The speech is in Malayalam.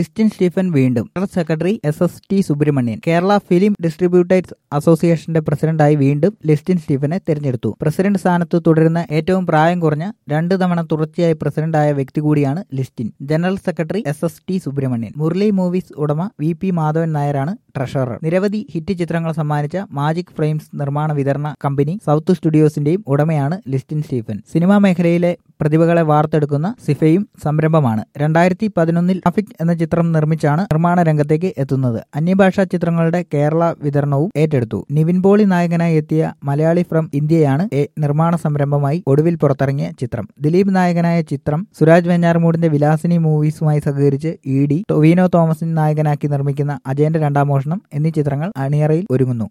ക്രിസ്ത്യൻ സ്റ്റീഫൻ വീണ്ടും general secretary S S T Subramanian Kerala film distributors അസോസിയേഷന്റെ പ്രസിഡന്റായി വീണ്ടും ലിസ്റ്റിൻ സ്റ്റീഫനെ തെരഞ്ഞെടുത്തു പ്രസിഡന്റ് സ്ഥാനത്ത് തുടരുന്ന ഏറ്റവും പ്രായം കുറഞ്ഞ രണ്ട് തവണ തുടർച്ചയായി പ്രസിഡന്റായ വ്യക്തി കൂടിയാണ് Listin general secretary S S T Subramanian Murali movies ഉടമ വി പി മാധവൻ നായരാണ് ട്രഷറർ നിരവധി ഹിറ്റ് ചിത്രങ്ങൾ സമ്മാനിച്ച മാജിക് ഫ്രെയിംസ് നിർമ്മാണ വിതരണ കമ്പനി സൗത്ത് സ്റ്റുഡിയോസിന്റെയും ഉടമയാണ് ലിസ്റ്റിൻ സ്റ്റീഫൻ സിനിമാ മേഖലയിലെ പ്രതിഭകളെ വാർത്തെടുക്കുന്ന സിഫയും സംരംഭമാണ് രണ്ടായിരത്തി പതിനൊന്നിൽ അഫിക് എന്ന ചിത്രം നിർമ്മിച്ചാണ് നിർമ്മാണ രംഗത്തേക്ക് എത്തുന്നത് അന്യഭാഷാ ചിത്രങ്ങളുടെ കേരള വിതരണവും ഏറ്റെടുത്തു നിവിൻ പോളി നായകനായി എത്തിയ മലയാളി ഫ്രം ഇന്ത്യയാണ് എ നിർമ്മാണ സംരംഭമായി ഒടുവിൽ പുറത്തിറങ്ങിയ ചിത്രം ദിലീപ് നായകനായ ചിത്രം സുരാജ് വെഞ്ഞാറമൂടിന്റെ വിലാസിനി മൂവീസുമായി സഹകരിച്ച് ഇ ഡി ടൊവീനോ തോമസിൻ നായകനാക്കി നിർമ്മിക്കുന്ന അജയന്റെ രണ്ടാം മോഷണം എന്നീ ചിത്രങ്ങൾ അണിയറയിൽ ഒരുങ്ങുന്നു